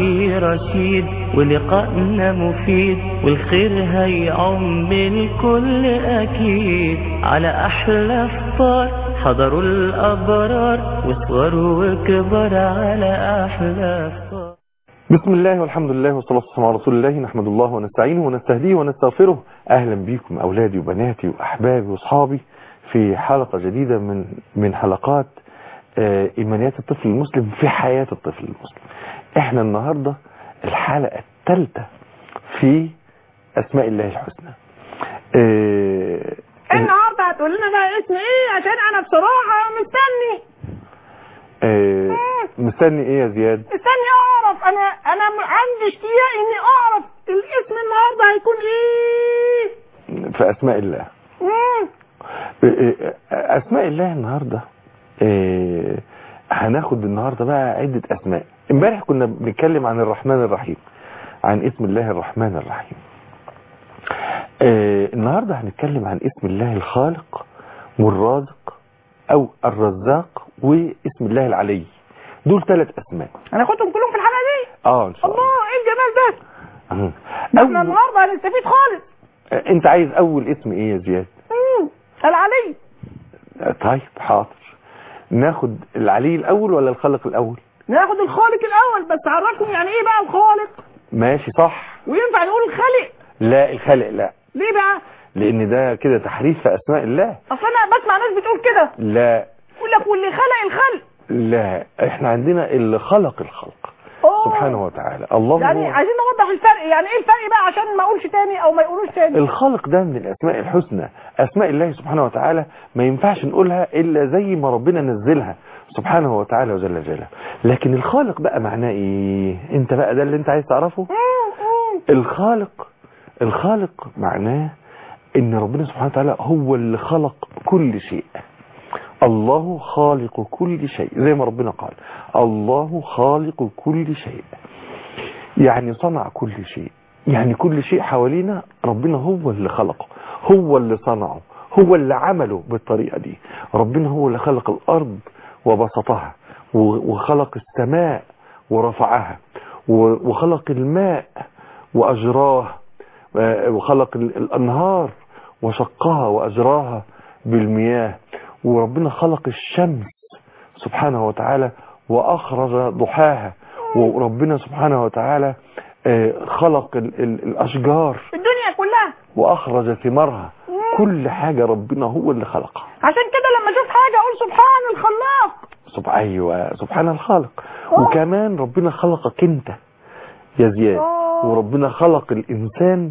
رأي رشيد ولقائنا مفيد والخير هيعم الكل أكيد على أحلى فطار حضروا الأبرار وصغروا وكبر على أحلى فطار بسم الله والحمد لله والصلاة والسلام على رسول الله نحمد الله ونستعينه ونستهديه ونستغفره أهلا بكم أولادي وبناتي وأحبابي وأصحابي في حلقة جديدة من من حلقات آه، إيمانيات الطفل المسلم في حياة الطفل المسلم احنا النهاردة الحلقة الثالثة في أسماء الله الحسنى آه، النهارده هتقول لنا بقى اسم ايه عشان انا بصراحه مستني آه، مستني ايه يا زياد مستني اعرف انا انا م- عندي اشتياق اني اعرف الاسم النهارده هيكون ايه في أسماء الله مم. اسماء الله النهارده آه، هناخد النهارده بقى عده اسماء امبارح كنا بنتكلم عن الرحمن الرحيم عن اسم الله الرحمن الرحيم آه، النهارده هنتكلم عن اسم الله الخالق والرازق او الرزاق واسم الله العلي دول ثلاث اسماء هناخدهم كلهم في الحلقه دي اه ان شاء الله الله ايه الجمال ده مم. ده احنا أول... النهارده هنستفيد خالص آه، انت عايز اول اسم ايه يا زياد مم. العلي آه، طيب حاضر ناخد العلي الاول ولا الخالق الاول ناخد الخالق الاول بس عرفكم يعني ايه بقى الخالق ماشي صح وينفع نقول الخالق لا الخالق لا ليه بقى لان ده كده تحريف في اسماء الله اصل انا بسمع ناس بتقول كده لا يقول لك واللي خلق الخلق لا احنا عندنا اللي خلق الخلق أوه. سبحانه وتعالى الله يعني هو عايزين نوضح الفرق يعني ايه الفرق بقى عشان ما اقولش تاني او ما يقولوش تاني الخالق ده من الاسماء الحسنى اسماء الله سبحانه وتعالى ما ينفعش نقولها الا زي ما ربنا نزلها سبحانه وتعالى وجل جلاله لكن الخالق بقى معناه ايه انت بقى ده اللي انت عايز تعرفه مم، مم. الخالق الخالق معناه ان ربنا سبحانه وتعالى هو اللي خلق كل شيء الله خالق كل شيء زي ما ربنا قال الله خالق كل شيء يعني صنع كل شيء يعني كل شيء حوالينا ربنا هو اللي خلقه هو اللي صنعه هو اللي عمله بالطريقة دي ربنا هو اللي خلق الأرض وبسطها و- وخلق السماء ورفعها و- وخلق الماء وأجراه آه، وخلق ال- الأنهار وشقها وأجراها بالمياه وربنا خلق الشمس سبحانه وتعالى وأخرج ضحاها وربنا سبحانه وتعالى آه، خلق ال- ال- الأشجار الدنيا كلها وأخرج ثمارها كل حاجة ربنا هو اللي خلقها عشان كده لما اشوف حاجه اقول سبحان الخلاق سب... أيوة سبحان الخالق وكمان ربنا خلقك أنت يا زياد آه. وربنا خلق الإنسان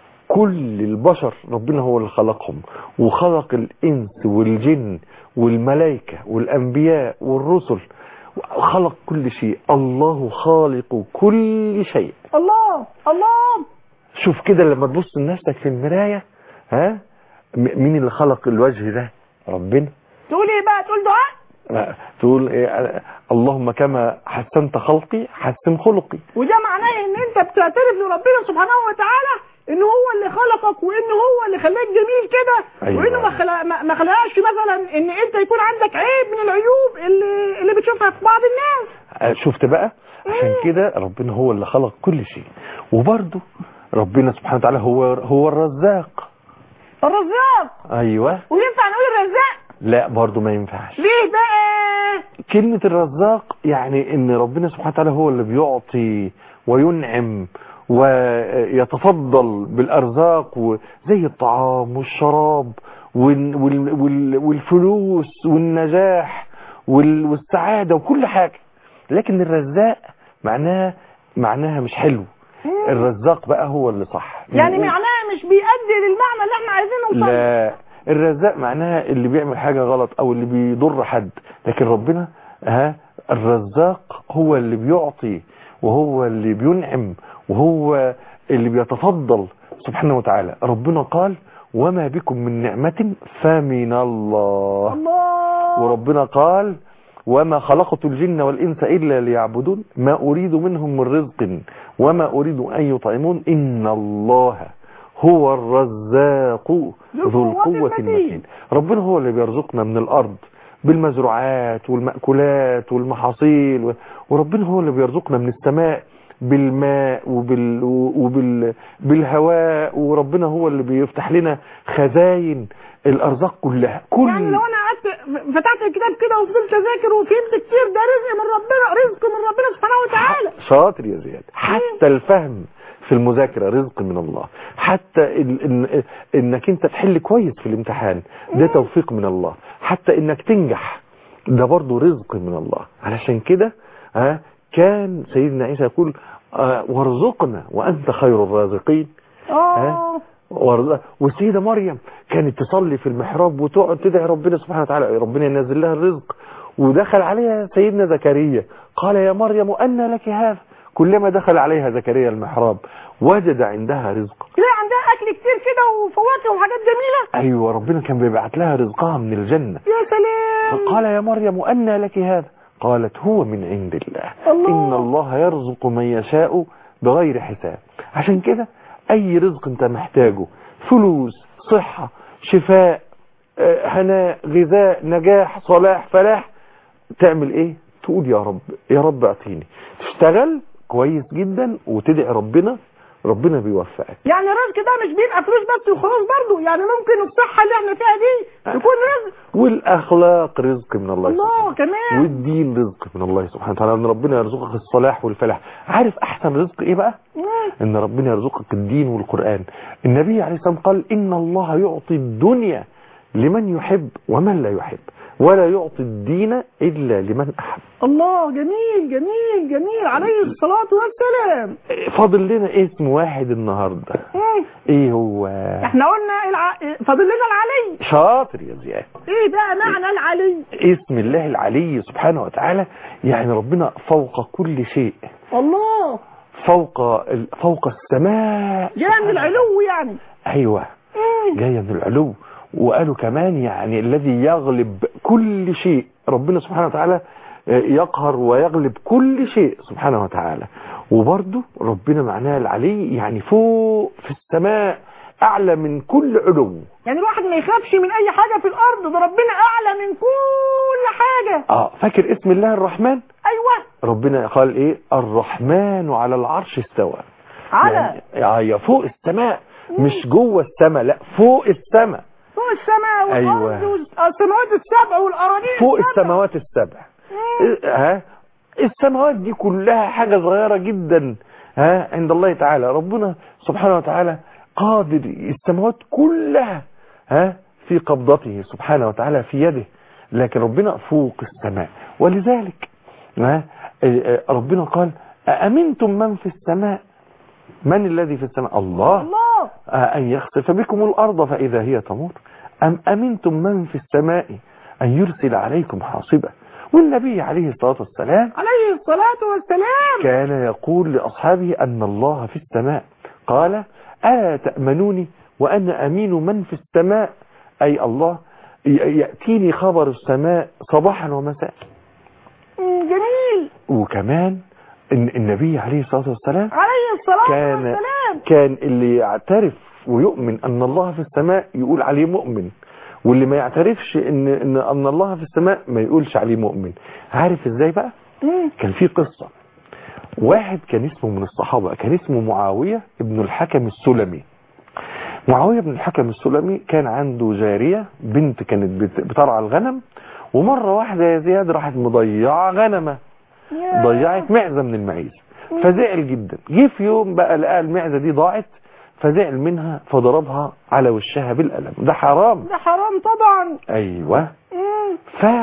كل البشر ربنا هو اللي خلقهم وخلق الإنس والجن والملائكة والأنبياء والرسل خلق كل شيء الله خالق كل شيء الله الله شوف كده لما تبص لنفسك في المراية ها م- مين اللي خلق الوجه ده ربنا تقول ايه بقى تقول دعاء تقول إيه اللهم كما حسنت خلقي حسن خلقي وده معناه ان انت بتعترف لربنا سبحانه وتعالى ان هو اللي خلقك وان هو اللي خلاك جميل كده أيوة. وانه ما خلق ما ما خلقش مثلا ان انت يكون عندك عيب من العيوب اللي اللي بتشوفها في بعض الناس آه، شفت بقى عشان كده ربنا هو اللي خلق كل شيء وبرضه ربنا سبحانه وتعالى هو هو الرزاق الرزاق ايوه وينفع نقول الرزاق لا برضه ما ينفعش ليه بقى كلمة الرزاق يعني ان ربنا سبحانه وتعالى هو اللي بيعطي وينعم ويتفضل بالارزاق وزي الطعام والشراب وال- وال- وال- والفلوس والنجاح وال- والسعادة وكل حاجة لكن الرزاق معناها معناها مش حلو الرزاق بقى هو اللي صح يعني معناها مش بيأدي للمعنى اللي احنا عايزين نوصل له. لا الرزاق معناها اللي بيعمل حاجة غلط او اللي بيضر حد لكن ربنا ها الرزاق هو اللي بيعطي وهو اللي بينعم وهو اللي بيتفضل سبحانه وتعالى ربنا قال وما بكم من نعمة فمن الله الله وربنا قال وما خلقت الجن والإنس إلا ليعبدون ما أريد منهم من رزق وما أريد أن يطعمون إن الله هو الرزاق ذو القوة المتين ربنا هو اللي بيرزقنا من الأرض بالمزروعات والمأكولات والمحاصيل و- وربنا هو اللي بيرزقنا من السماء بالماء وبال وبال بالهواء وربنا هو اللي بيفتح لنا خزاين الارزاق كلها كل يعني لو انا قعدت فتحت الكتاب كده وفضلت اذاكر وفهمت كتير ده رزق من ربنا رزق من ربنا سبحانه وتعالى شاطر يا زياد حتى الفهم في المذاكرة رزق من الله حتى ال... إن... انك انت تحل كويس في الامتحان ده توفيق من الله حتى انك تنجح ده برضو رزق من الله علشان كده ها كان سيدنا عيسى يقول آه، وارزقنا وانت خير الرازقين اه ورزق- والسيدة مريم كانت تصلي في المحراب وتقعد تدعي ربنا سبحانه وتعالى ربنا ينزل لها الرزق ودخل عليها سيدنا زكريا قال يا مريم أن لك هذا كلما دخل عليها زكريا المحراب وجد عندها رزق تلاقي عندها اكل كتير كده وفواكه وحاجات جميله أيوة ربنا كان بيبعت لها رزقها من الجنة يا سلام فقال يا مريم أن لك هذا قالت هو من عند الله الله. إن الله يرزق من يشاء بغير حساب عشان كده أي رزق أنت محتاجه فلوس صحة شفاء آه، هناء غذاء نجاح صلاح فلاح تعمل ايه تقول يا رب يا رب اعطيني تشتغل كويس جدا وتدعي ربنا ربنا بيوفقك يعني الرزق ده مش بيبقى فلوس بس وخلاص برضه يعني ممكن الصحه اللي احنا فيها دي تكون رزق والاخلاق رزق من الله سبحانه الله كمان والدين رزق من الله سبحانه وتعالى ان ربنا يرزقك الصلاح والفلاح عارف احسن رزق ايه بقى مم. ان ربنا يرزقك الدين والقرآن النبي عليه الصلاة والسلام قال ان الله يعطي الدنيا لمن يحب ومن لا يحب ولا يعطي الدين الا لمن احب الله جميل جميل جميل عليه الصلاه والسلام فاضل لنا اسم واحد النهاردة مم. ايه هو احنا قلنا الع... فاضل لنا العلي شاطر يا زياد ايه بقى معنى العلي اسم الله العلي سبحانه وتعالى يعني ربنا فوق كل شيء الله فوق ال- فوق السماء جاء من العلو يعني ايوه مم. جايه من العلو وقالوا كمان يعني الذي يغلب كل شيء ربنا سبحانه وتعالى آه، يقهر ويغلب كل شيء سبحانه وتعالى وبرضه ربنا معناه العلي يعني فوق في السماء اعلى من كل علو يعني الواحد ما يخافش من اي حاجه في الارض ده ربنا اعلى من كل حاجه اه فاكر اسم الله الرحمن ايوه ربنا قال ايه الرحمن على العرش استوى على يعني يا فوق السماء مش جوه السماء لا فوق السماء فوق السماء والارض أيوة. والسماوات السبع والاراضين فوق السبع. السماوات السبع مم. ها السماوات دي كلها حاجة صغيرة جدا ها عند الله تعالى ربنا سبحانه وتعالى قادر السماوات كلها ها في قبضته سبحانه وتعالى في يده لكن ربنا فوق السماء ولذلك ها ربنا قال أأمنتم من في السماء من الذي في السماء الله الله أن يخسف بكم الأرض فإذا هي تمر أم أمنتم من في السماء أن يرسل عليكم حاصبة والنبي عليه الصلاة والسلام عليه الصلاه والسلام كان يقول لأصحابه أن الله في السماء قال ألا تأمنوني وأنا أمين من في السماء أي الله ي- يأتيني خبر السماء صباحا ومساء مم، جميل وكمان إن النبي عليه الصلاة والسلام عليه الصلاه كان والسلام كان اللي يعترف ويؤمن ان الله في السماء يقول عليه مؤمن واللي ما يعترفش ان ان ان الله في السماء ما يقولش عليه مؤمن عارف ازاي بقى مم. كان في قصة واحد كان اسمه من الصحابة كان اسمه معاوية ابن الحكم السلمي معاوية بن الحكم السلمي كان عنده جارية بنت كانت بت- بترعى الغنم ومرة واحدة يا زياد راحت مضيعة غنمة يا. ضيعت معزة من المعيز فزعل جدا جه في يوم بقى لقى المعزة دي ضاعت فزعل منها فضربها على وشها بالقلم ده حرام ده حرام طبعا ايوه مم.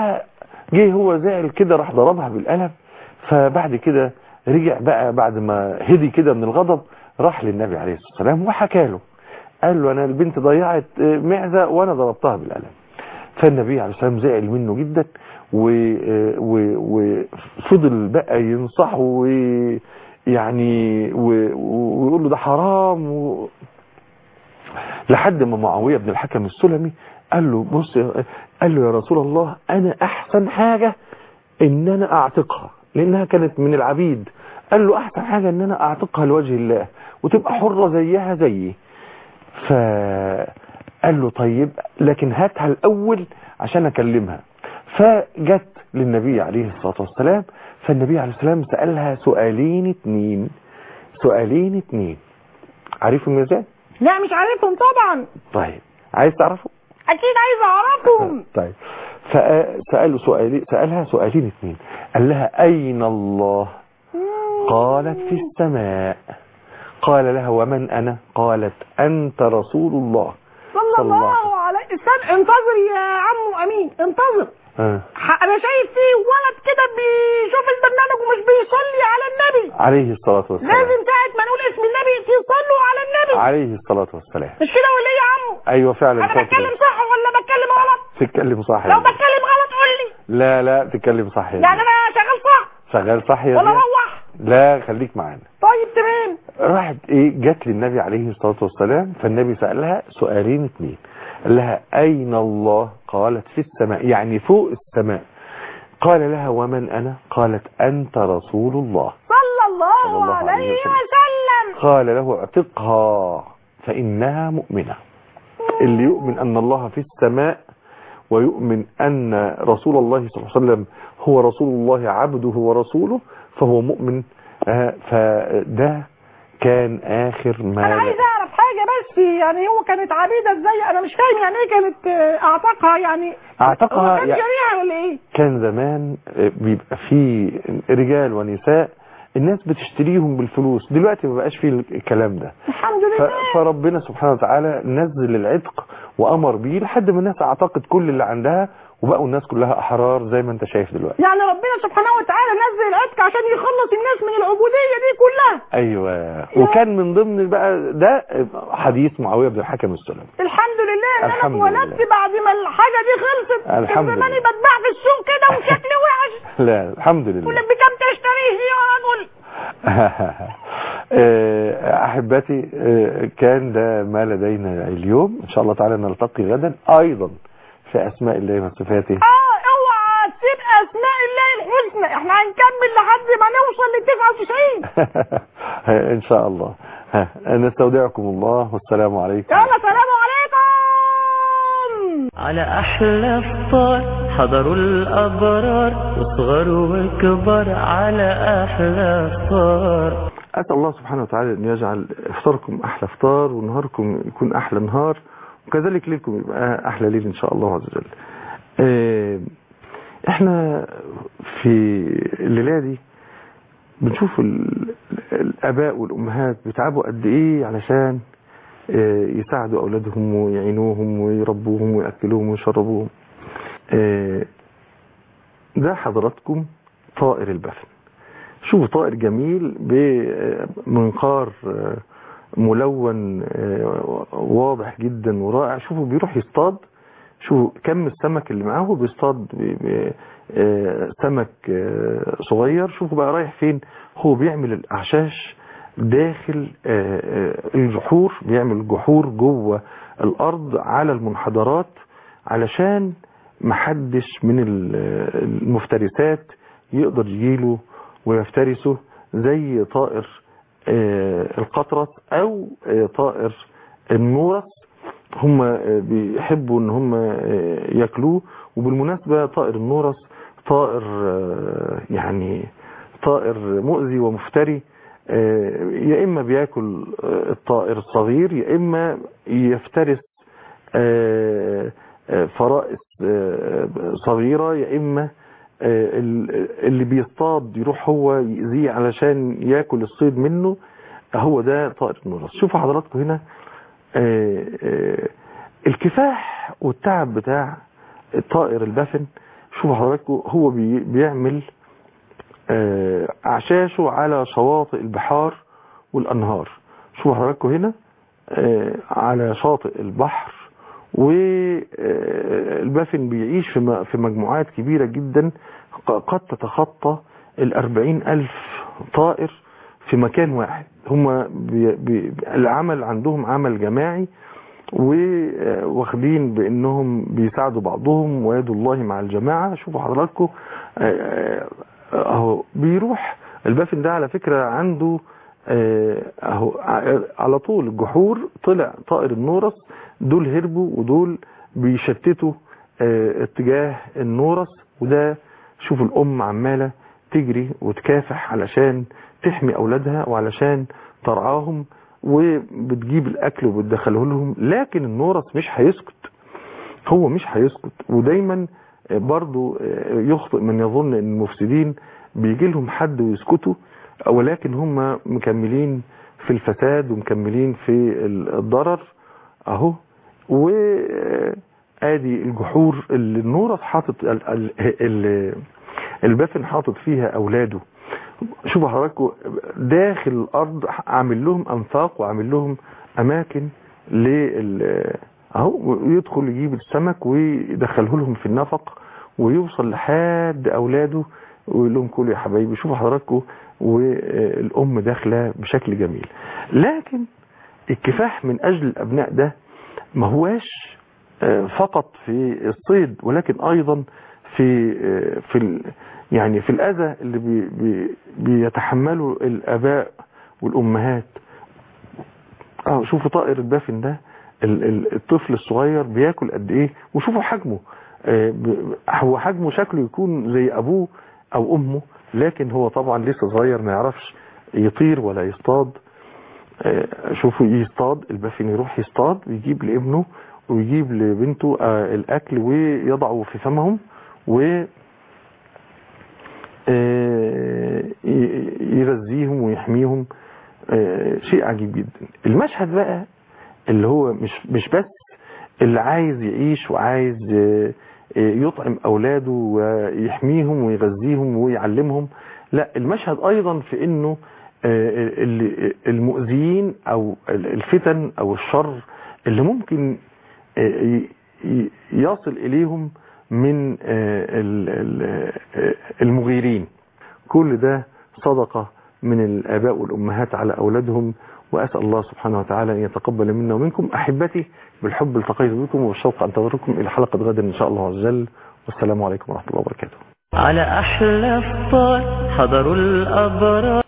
فجه هو زعل كده راح ضربها بالقلم فبعد كده رجع بقى بعد ما هدي كده من الغضب راح للنبي عليه الصلاة والسلام وحكى له قال له انا البنت ضيعت آه، معزة وانا ضربتها بالقلم فالنبي عليه الصلاة والسلام زعل منه جدا و- و- وفضل بقى ينصحه ويعني و- ويقول له ده حرام و... لحد ما معاوية بن الحكم السلمي قال له بص يا- قال له يا رسول الله انا احسن حاجة ان انا اعتقها لانها كانت من العبيد قال له احسن حاجة ان انا اعتقها لوجه الله وتبقى حرة زيها زيي فقال له طيب لكن هاتها الاول عشان اكلمها فجت للنبي عليه الصلاة والسلام فالنبي عليه السلام سألها سؤالين اتنين سؤالين اتنين عارفهم يا زاد لا مش عارفهم طبعا طيب عايز تعرفه اكيد عايز اعرفهم طيب فسأله سؤالين سألها سؤالين اتنين قال لها أين الله قالت في السماء قال لها ومن أنا قالت أنت رسول الله صلى صلى الله الله عليه استنى انتظر يا عمو امين انتظر آه. ح- انا شايف فيه ولد كده بيشوف البرنامج ومش بيصلي على النبي عليه الصلاة والسلام لازم ساعة ما نقول اسم النبي تصلوا على النبي عليه الصلاة والسلام مش كده ولا ايه يا عمو أيوة فعلا انا شاطر. بتكلم صح ولا بتكلم غلط تتكلم صح يا لو زين. بتكلم غلط قول لي لا لا تتكلم صح يا يعني زين. انا شغال صح شغال صح يا ولا زين. روح لا خليك معانا طيب تمام راحت ايه جت للنبي عليه الصلاة والسلام فالنبي سألها سؤالين اتنين قال لها أين الله قالت في السماء يعني فوق السماء قال لها ومن أنا قالت أنت رسول الله صلى الله, صلى الله عليه عليه وسلم. وسلم قال له اعتقها فإنها مؤمنة اللي يؤمن أن الله في السماء ويؤمن أن رسول الله صلى الله عليه وسلم هو رسول الله عبده ورسوله فهو مؤمن آه، فده كان آخر ما انا عايز اعرف حاجه بس يعني هو كانت عبيده ازاي انا مش فاهم يعني ايه كانت آه، اعتقها يعني أعتقها هو كان يعني- شريعه ولا ايه كان زمان آه، بيبقى فيه رجال ونساء الناس بتشتريهم بالفلوس دلوقتي ما بقاش فيه الكلام ده الحمد ف- لله فربنا سبحانه وتعالى نزل العتق وامر بيه لحد ما الناس اعتقد كل اللي عندها وبقوا الناس كلها احرار زي ما انت شايف دلوقتي يعني ربنا سبحانه وتعالى نزل العتق عشان يخلص الناس من العبوديه دي كلها ايوه وكان من ضمن بقى ده حديث معاويه بن الحكم السلمي الحمد لله ان انا الحمد اتولدت لله. بعد ما الحاجه دي خلصت كان الحمد زماني لله. بتباع في السوق كده وشكلي وحش لا الحمد يقول لله لك بكام تشتريه يا رجل آه، احبتي آه، كان ده ما لدينا اليوم ان شاء الله تعالى نلتقي غدا ايضا في اسماء الله وصفاته اه اوعى تسيب اسماء الله الحسنى احنا هنكمل لحد ما نوصل ل 99 ان شاء الله ها، نستودعكم الله والسلام عليكم يلا سلام عليكم على أحلى فطار حضروا الأبرار وصغر وكبر على أحلى فطار أسأل الله سبحانه وتعالى أن يجعل إفطاركم أحلى إفطار ونهاركم يكون أحلى نهار وكذلك ليلكم يبقى أحلى ليل إن شاء الله عز وجل آه، إحنا في الليلة دي بنشوف ال- الآباء والأمهات بيتعبوا قد إيه علشان آه، يساعدوا أولادهم ويعينوهم ويربوهم ويأكلوهم ويشربوهم آه، ده حضراتكم طائر البفن شوفوا طائر جميل بمنقار آه، ملون آه، واضح جدا ورائع شوفوا بيروح يصطاد شوفوا كم السمك اللي معاه هو بيصطاد ب- ب- آه، سمك آه، صغير شوفوا بقى رايح فين هو بيعمل الأعشاش داخل آه، آه، الجحور بيعمل جحور جوه الأرض على المنحدرات علشان محدش من ال- المفترسات يقدر يجيله ويفترسه زي طائر آه، القطرس او آه، طائر النورس هم آه، بيحبوا ان هم آه، ياكلوه وبالمناسبة طائر النورس طائر آه، يعني طائر مؤذي ومفتري آه، يا اما بياكل آه، الطائر الصغير يا اما يفترس آه، آه، فرائس آه، صغيرة يا اما آه، ال- اللي بيصطاد يروح هو يأذيه علشان ياكل الصيد منه هو ده طائر النورس شوفوا حضراتكم هنا آه، آه، الكفاح والتعب بتاع الطائر البفن شوفوا حضراتكم هو بي- بيعمل آه، أعشاشه على شواطئ البحار والأنهار شوفوا حضراتكم هنا آه، على شاطئ البحر والبافن بيعيش في م- في مجموعات كبيرة جدا ق- قد تتخطى الأربعين ألف طائر في مكان واحد هم بي بي العمل عندهم عمل جماعي واخدين بانهم بيساعدوا بعضهم ويد الله مع الجماعة شوفوا حضراتكم آه، آه، اهو بيروح البافن ده على فكرة عنده آه، اهو ع- على طول الجحور طلع طائر النورس دول هربوا ودول بيشتتوا آه، اتجاه النورس وده شوفوا الام عمالة تجري وتكافح علشان تحمي اولادها وعلشان ترعاهم وبتجيب الاكل وبتدخله لهم لكن النورس مش هيسكت هو مش هيسكت ودايما برضو يخطئ من يظن ان المفسدين بيجي لهم حد ويسكتوا ولكن هم مكملين في الفساد ومكملين في الضرر اهو وادي الجحور اللي النورس حاطط ال- ال- ال- البافن حاطط فيها اولاده شوفوا حضراتكم داخل الارض عامل لهم انفاق وعامل لهم اماكن لل اهو يدخل يجيب السمك ويدخله لهم في النفق ويوصل لحد اولاده ويقول لهم كلوا يا حبايبي شوفوا حضراتكم والام داخله بشكل جميل لكن الكفاح من اجل الابناء ده ما هواش آه، فقط في الصيد ولكن ايضا في آه، في ال- يعني في الاذى اللي بي بي بيتحمله الاباء والامهات اه شوفوا طائر البافن ده ال- ال- الطفل الصغير بياكل قد ايه وشوفوا حجمه آه، ب- هو حجمه شكله يكون زي ابوه او امه لكن هو طبعا لسه صغير ما يعرفش يطير ولا يصطاد آه، شوفوا يصطاد البافن يروح يصطاد ويجيب لابنه ويجيب لبنته آه، الاكل ويضعه في فمهم و آه، ي- يغذيهم ويحميهم آه، شيء عجيب جدا المشهد بقى اللي هو مش مش بس اللي عايز يعيش وعايز آه، آه، يطعم اولاده ويحميهم ويغذيهم ويعلمهم لا المشهد ايضا في انه آه، اللي- المؤذيين او الفتن او الشر اللي ممكن آه، ي- ي- يصل اليهم من آه، ال- ال- آه، المغيرين كل ده صدقة من الآباء والأمهات على أولادهم وأسأل الله سبحانه وتعالى أن يتقبل منا ومنكم أحبتي بالحب التقيت بكم والشوق أنتظركم إلى حلقة غد إن شاء الله عز وجل والسلام عليكم ورحمة الله وبركاته على أحلى فطار حضروا الأبرار